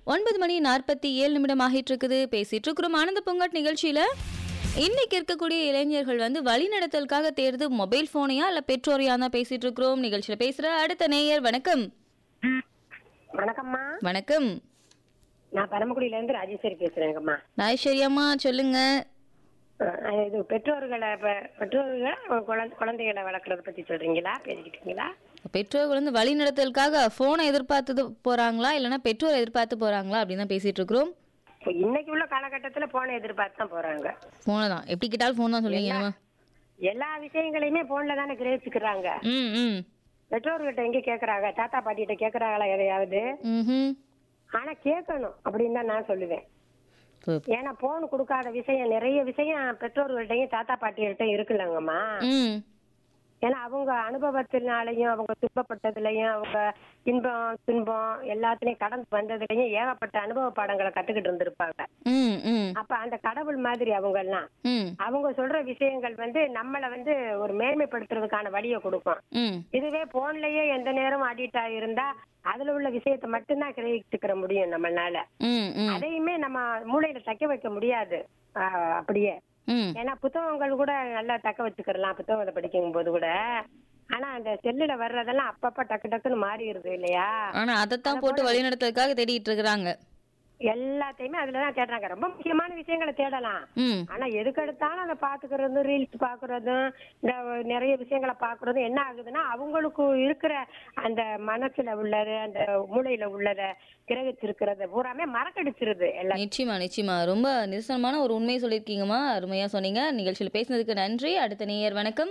ஒன்பது மணி நாற்பத்தி ஏழு நிமிடம் ஆகிட்டு இருக்குது பேசிட்டு இருக்கிறோம் ஆனந்த பொங்கட் நிகழ்ச்சியில இன்னைக்கு இருக்கக்கூடிய இளைஞர்கள் வந்து வழிநடத்தலுக்காக தேர்ந்து மொபைல் போனையா இல்ல பெற்றோரையா தான் பேசிட்டு இருக்கிறோம் நிகழ்ச்சியில பேசுற அடுத்த நேயர் வணக்கம் வணக்கம்மா வணக்கம் நான் பரமக்குடியில இருந்து ராஜேஸ்வரி பேசுறேங்கம்மா ராஜேஸ்வரி அம்மா சொல்லுங்க அஹ் இது பெற்றோர்களை பெ- பெற்றோர்களை குழந்தை குழந்தைகளை வளர்க்கறத பத்தி சொல்றீங்களா பேசிக்கிட்டீங்களா பெற்றோர்கள் வந்து வழிநடத்தலுக்காக போனை எதிர்பார்த்து போறாங்களா இல்லைன்னா பெற்றோர் எதிர்பார்த்து போறாங்களா அப்படின்னு தான் பேசிட்டு இருக்கிறோம் இப்போ இன்னைக்கு உள்ள காலகட்டத்துல போனை எதிர்பார்த்து தான் போறாங்க போனை தான் எப்படி கேட்டாலும் போன் தான் சொல்லுவீங்க என்னமா எல்லா விஷயங்களையுமே போன்ல தானே கிரகிச்சுக்கிறாங்க ம் ம் பெற்றோர்கிட்ட எங்க கேக்குறாங்க தாத்தா பாட்டிகிட்ட கேக்குறாங்களா எதையாவது ம் ஆனா கேட்கணும் அப்படின்னு தான் நான் சொல்லுவேன் ஏன்னா போன் கொடுக்காத விஷயம் நிறைய விஷயம் பெற்றோர்கள்ட்டையும் தாத்தா பாட்டிகள்ட்டையும் இருக்குல்லங்கம்மா ம் ஏன்னா அவங்க அனுபவத்தினாலையும் அவங்க துன்பப்பட்டதுலயும் அவங்க இன்பம் துன்பம் எல்லாத்துலயும் கடந்து வந்ததுலயும் ஏகப்பட்ட அனுபவ பாடங்களை கத்துக்கிட்டு இருந்திருப்பாங்க ம் ம் அப்ப அந்த கடவுள் மாதிரி அவங்க எல்லாம் ம் அவங்க சொல்ற விஷயங்கள் வந்து நம்மள வந்து ஒரு மேன்மைப்படுத்துறதுக்கான வழியை கொடுக்கும் ம் இதுவே போன்லயே எந்த நேரம் அடிக்ட் ஆகிருந்தா அதுல உள்ள விஷயத்தை மட்டும்தான் கிரகிச்சுக்கிற முடியும் நம்மளால ம் ம் அதையுமே நம்ம மூளையில தக்க வைக்க முடியாது ஆஹ் அப்படியே ம் ஏன்னா புத்தகங்கள் கூட நல்லா தக்க வச்சுக்கிறலாம் புத்தகத்தை படிக்கும் போது கூட ஆனா அந்த செல்லுல வர்றதெல்லாம் அப்பப்ப டக்கு டக்குன்னு மாறிடுது இல்லையா ஆனா அதைத்தான் போட்டு வழிநடத்துறதுக்காக தேடிட்டு இருக்கிறாங்க எல்லாத்தையுமே அதுலதான் தேடுறாங்க ரொம்ப முக்கியமான விஷயங்களை தேடலாம் ம் ஆனா எதுக்கு எடுத்தாலும் அதை பாத்துக்கிறதும் ரீல்ஸ் பாக்குறதும் இந்த நிறைய விஷயங்களை பாக்குறதும் என்ன ஆகுதுன்னா அவங்களுக்கு இருக்கிற அந்த மனசுல உள்ளது அந்த மூளையில உள்ளத கிரகிச்சிருக்கிறத பூராமே மறக்கடிச்சிருது எல்லாம் நிச்சயமா நிச்சயமா ரொம்ப நிதர்சனமான ஒரு உண்மையை சொல்லியிருக்கீங்கம்மா அருமையா சொன்னீங்க நிகழ்ச்சியில் பேசினதுக்கு நன்றி அடுத்த நேயர் வணக்கம்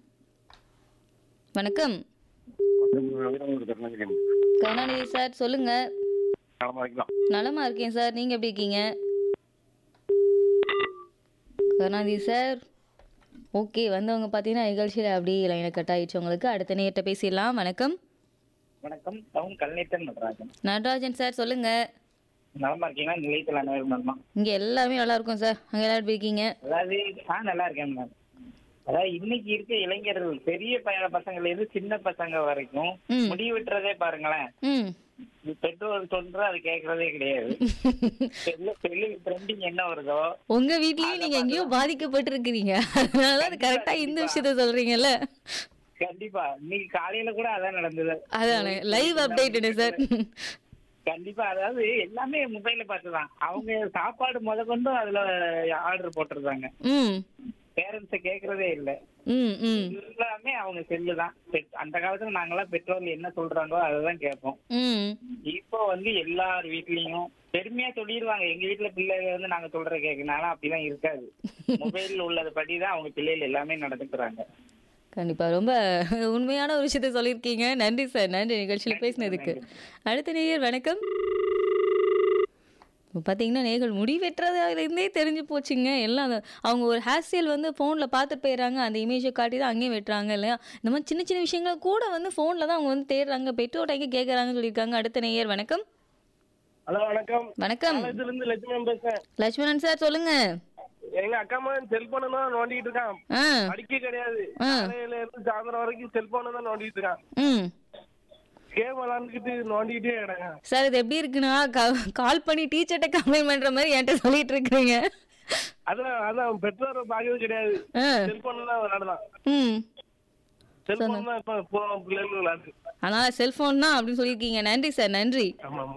வணக்கம் கருணாநிதி சார் சொல்லுங்க நலமா இருக்கேன் சார் நீங்க எப்படி இருக்கீங்க கருணாநிதி சார் ஓகே வந்தவங்க பார்த்தீங்கன்னா நிகழ்ச்சியில் அப்படி லைனை கட் ஆயிடுச்சு உங்களுக்கு அடுத்த நேர்கிட்ட பேசிடலாம் வணக்கம் வணக்கம் டவுன் கல்நேத்தன் நடராஜன் நடராஜன் சார் சொல்லுங்க நலமா இருக்கீங்களா நிலையத்தில் அனைவரும் நலமா இங்க எல்லாமே நல்லா இருக்கும் சார் அங்க எல்லாரும் எப்படி இருக்கீங்க அதாவது நான் நல்லா இருக்கேன் மேம் அதாவது இன்னைக்கு இருக்க இளைஞர்கள் பெரிய ப- பசங்கள்ல இருந்து சின்ன பசங்க வரைக்கும் ம். முடி வெட்டுறதே பாருங்களேன் ம் பெற்றோர் சொல்ற அது கேட்கறதே கிடையாது செல்லு ட்ரெண்டிங் என்ன வருதோ உங்க வீட்லயும் நீங்க எங்கேயோ பாதிக்கப்பட்டிருக்கிறீங்க அதனால அது கரெக்டா இந்த விஷயத்த சொல்றீங்கல்ல கண்டிப்பா இன்னைக்கு காலையில கூட அதான் நடந்தது அதானே லைவ் அப்டேட் சார் கண்டிப்பா அதாவது எல்லாமே மொபைல்ல பார்த்துதான் அவங்க சாப்பாடு முத கொண்டும் அதுல ஆர்டர் போட்டுருந்தாங்க ம் பேரண்ட்ஸ கேக்குறதே இல்ல ம் ம் எல்லாமே அவங்க செல்லு தான் பெட்- அந்த காலத்துல நாங்கெல்லாம் பெற்றோர்கள் என்ன சொல்றாங்களோ அததான் கேட்போம் ம் இப்போ வந்து எல்லார் வீட்லயும் பெருமையா சொல்லிடுவாங்க எங்க வீட்டுல பிள்ளைங்க வந்து நாங்க சொல்ற கேட்கனால அப்படிலாம் இருக்காது மொபைல் உள்ளது படிதான் அவங்க பிள்ளைகள் எல்லாமே நடந்துக்கிறாங்க கண்டிப்பா ரொம்ப உண்மையான ஒரு விஷயத்த சொல்லியிருக்கீங்க நன்றி சார் நன்றி நிகழ்ச்சியில் பேசினதுக்கு அடுத்த நேயர் வணக்கம் இப்போ பார்த்தீங்கன்னா நேர்கள் முடி வெட்டுறதுலேருந்தே தெரிஞ்சு போச்சுங்க எல்லாம் அந்த- அவங்க ஒரு ஹேர் ஸ்டைல் வந்து ஃபோனில் பார்த்துட்டு போயிடுறாங்க அந்த இமேஜை காட்டி தான் அங்கேயும் வெட்டுறாங்க இல்லையா இந்த மாதிரி சின்ன சின்ன விஷயங்களை கூட வந்து ஃபோனில் தான் அவங்க வந்து தேடுறாங்க பெற்றோர்ட்ட எங்கே கேட்குறாங்கன்னு சொல்லியிருக்காங்க அடுத்த நேயர் வணக்கம் ஹலோ வணக்கம் வணக்கம் காலேஜ்ல இருந்து லட்சுமணன் பேசுறேன் லட்சுமணன் சார் சொல்லுங்க எங்க அக்கா மகன் செல்போன் தான் நோண்டிட்டு இருக்கான் ஆ படிக்க கிடையாது ஆ. காலையில இருந்து சாயந்தரம் வரைக்கும் செல்போன் தான் நோண்டிட்டு இருக்கான் ம் கேம் விளாண்டுக்கிட்டு நோண்டிக்கிட்டே கிடங்க சார் இது எப்படி இருக்குன்னா கா- கால் பண்ணி டீச்சர்கிட்ட கம்ப்ளைண்ட் பண்ற மாதிரி என்கிட்ட சொல்லிட்டு இருக்கிறீங்க அதான் அதான் பெற்றோரை பார்க்கவே கிடையாது ஆ, செல்போன் தான் விளையாடுதான் ம் செல்போன் தான் இப்ப இப்போ பிள்ளைகள் விளையாடு அதனால செல்போன் தான் அப்படின்னு சொல்லியிருக்கீங்க நன்றி சார் நன்றி ஆமா ஆமா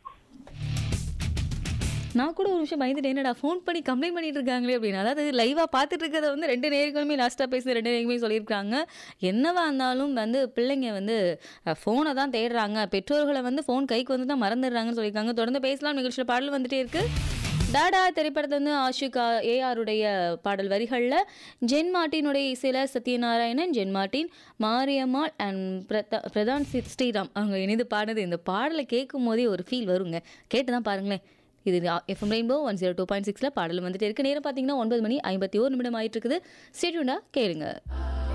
நான் கூட ஒரு நிமிஷம் பயந்துட்டு என்னடா ஃபோன் பண்ணி கம்ப்ளைண்ட் பண்ணிட்டு இருக்காங்களே அப்படின்னு அதாவது லைவாக பார்த்துட்டு இருக்கிறத வந்து ரெண்டு நேர்களுமே லாஸ்ட்டாக பேசி ரெண்டு நேருக்குமே சொல்லியிருக்காங்க என்னவா இருந்தாலும் வந்து பிள்ளைங்க வந்து ஃபோனை தான் தேடுறாங்க பெற்றோர்களை வந்து ஃபோன் கைக்கு வந்து தான் மறந்துடுறாங்கன்னு சொல்லியிருக்காங்க தொடர்ந்து பேசலாம் நிகழ்ச்சியில் பாடல் வந்துட்டே இருக்கு டாடா திரைப்படத்தை வந்து ஆஷிகா ஏஆருடைய பாடல் வரிகளில் ஜென் மார்ட்டினுடைய இசையில் Sathyanarayanan Jen Martin Mariammal and பிரதா பிரதான் சி- ஸ்ரீராம் அவங்க இணைந்து பாடுனது இந்த பாடலை கேட்கும் போதே ஒரு ஃபீல் வருங்க கேட்டு தான் பாருங்களேன் இது FM rainbow one zero two point சிக்ஸில் பாடல் வந்துட்டு இருக்கு நேரம் பார்த்தீங்கன்னா ஒன்பது மணி ஐம்பத்தி ஒரு நிமிடம் ஆயிட்டு இருக்குது ஸ்டேடியூண்டா கேளுங்க